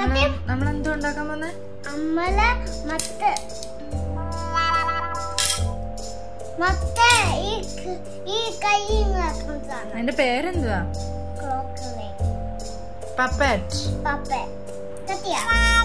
സത്യം നമ്മൾ എന്തോ ഉണ്ടാക്കാൻ പോന്നെ അമ്മല മത്ത് മത്ത് ഈ ക- ഈ കൈ നടക്കുന്നതാണ് അതിന്റെ പേരെന്തുവാ ക്രോക്കറി പപ്പറ്റ് പപ്പ Sathya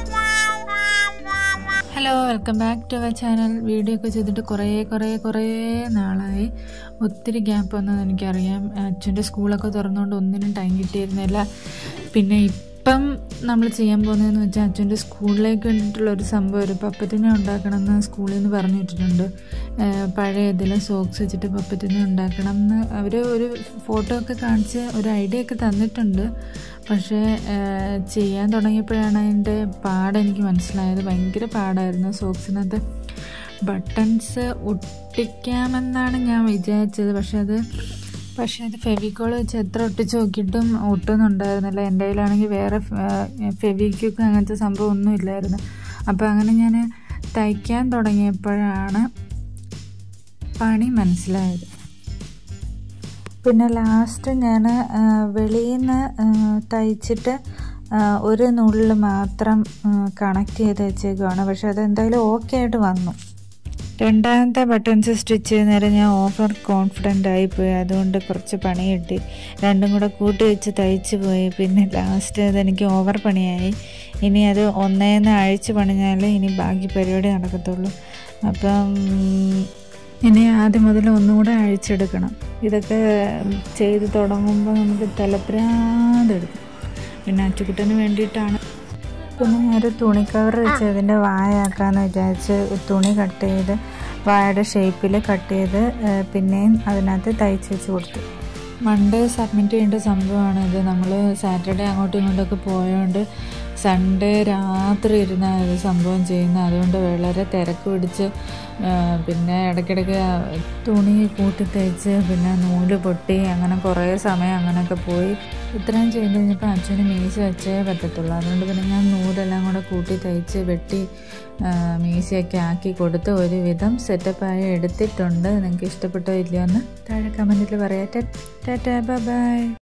hello welcome back to our channel video ഒക്കെ ചെയ്തിട്ട് കുറേ കുറേ കുറേ നാളായി ഒത്തിരി ഗ്യാപ്പ് വന്നത് എനിക്കറിയാം അച്ഛൻ്റെ സ്കൂളൊക്കെ തുറന്നുകൊണ്ട് ഒന്നിനും ടൈം കിട്ടിയിരുന്നില്ല പിന്നെ ഇപ്പം നമ്മൾ ചെയ്യാൻ പോകുന്നതെന്ന് വെച്ചാൽ അച്ഛൻ്റെ സ്കൂളിലേക്ക് വേണ്ടിയിട്ടുള്ള ഒരു സംഭവം ഒരു പപ്പറ്റിനെ ഉണ്ടാക്കണമെന്ന് സ്കൂളിൽ നിന്ന് പറഞ്ഞു വിട്ടിട്ടുണ്ട് ഏഹ് പഴയ ഇതിൽ സോക്സ് വെച്ചിട്ട് പപ്പറ്റിനെ ഉണ്ടാക്കണം എന്ന് അവർ ഒരു ഫോട്ടോ ഒക്കെ കാണിച്ച് ഒരു ഐഡിയ ഒക്കെ തന്നിട്ടുണ്ട് പക്ഷേ ഏഹ് ചെയ്യാൻ തുടങ്ങിയപ്പോഴാണ് അതിൻ്റെ പാട് എനിക്ക് മനസ്സിലായത് ഭയങ്കര പാടായിരുന്നു സോക്സിനകത്ത് ബട്ടൺസ് ഒട്ടിക്കാമെന്നാണ് ഞാൻ വിചാരിച്ചത് പക്ഷെ അത് പക്ഷെ അത് ഫെവിക്കോൾ വെച്ച് എത്ര ഒട്ടിച്ച് നോക്കിയിട്ടും ഒട്ടുന്നുണ്ടായിരുന്നില്ല എൻ്റെ കയ്യിലാണെങ്കിൽ വേറെ ഫെവിക്വിക്ക് അങ്ങനത്തെ സംഭവം ഒന്നും ഇല്ലായിരുന്നു അപ്പോൾ അങ്ങനെ ഞാൻ തയ്ക്കാൻ തുടങ്ങിയപ്പോഴാണ് പണി മനസ്സിലായത് പിന്നെ ലാസ്റ്റ് ഞാൻ വെളിയിൽ നിന്ന് തയ്ച്ചിട്ട് ആ, ഒരു നൂലിൽ മാത്രം കണക്ട് ചെയ്ത് വെച്ചേക്കുവാണ് പക്ഷെ അത് എന്തായാലും ഓക്കെ ആയിട്ട് വന്നു രണ്ടാമത്തെ ബട്ടൺസ് സ്റ്റിച്ച് ചെയ്യുന്ന നേരം ഞാൻ ഓവർ കോൺഫിഡൻ്റ് ആയിപ്പോയി അതുകൊണ്ട് കുറച്ച് പണി കിട്ടി രണ്ടും കൂടെ കൂട്ടി വെച്ച് തയ്ച്ച് പോയി പിന്നെ ലാസ്റ്റ് അതെനിക്ക് ഓവർ പണിയായി ഇനി അത് ഒന്നേന്ന് അഴിച്ച് പണിഞ്ഞാൽ ഇനി ബാക്കി പരിപാടി നടക്കത്തുള്ളൂ അപ്പം ഇനി ആദ്യം മുതൽ ഒന്നുകൂടെ അഴിച്ചെടുക്കണം ഇതൊക്കെ ചെയ്ത് തുടങ്ങുമ്പോൾ നമുക്ക് തലപ്രാന്തെടുക്കും പിന്നെ അച്ചുകുട്ടന് വേണ്ടിയിട്ടാണ് പിന്നെ ഞാനൊരു തുണി കവർ വെച്ച് അതിൻ്റെ വായാക്കാന്ന് വിചാരിച്ച് തുണി കട്ട് ചെയ്ത് വായയുടെ ഷേപ്പിൽ കട്ട് ചെയ്ത് ഏഹ് പിന്നെയും അതിനകത്ത് തയ്ച്ച് വെച്ച് കൊടുത്തു മൺഡേ സബ്മിറ്റ് ചെയ്യേണ്ട സംഭവമാണ് ഇത് നമ്മൾ സാറ്റർഡേ അങ്ങോട്ടും ഇങ്ങോട്ടൊക്കെ പോയതുകൊണ്ട് സൺഡേ രാത്രി ഇരുന്നാണ് ഇത് സംഭവം ചെയ്യുന്നത് അതുകൊണ്ട് വളരെ തിരക്ക് പിടിച്ച് ആ, പിന്നെ ഇടയ്ക്കിടയ്ക്ക് തുണി കൂട്ടി തയ്ച്ച് പിന്നെ നൂല് പൊട്ടി അങ്ങനെ കുറേ സമയം അങ്ങനെയൊക്കെ പോയി ഇത്രയും ചെയ്ത് കഴിഞ്ഞപ്പോൾ അച്ഛന് മീശ വെച്ചേ പറ്റത്തുള്ളൂ അതുകൊണ്ട് പിന്നെ ഞാൻ നൂലെല്ലാം കൂടെ കൂട്ടി തയ്ച്ച് വെട്ടി ആ, മീശയൊക്കെ ആക്കി കൊടുത്ത് ഒരുവിധം സെറ്റപ്പായി എടുത്തിട്ടുണ്ട് നിങ്ങൾക്ക് ഇഷ്ടപ്പെട്ടോ ഇല്ലയോ എന്ന് താഴെ കമൻറ്റിൽ പറയാം ടാറ്റാ ബൈ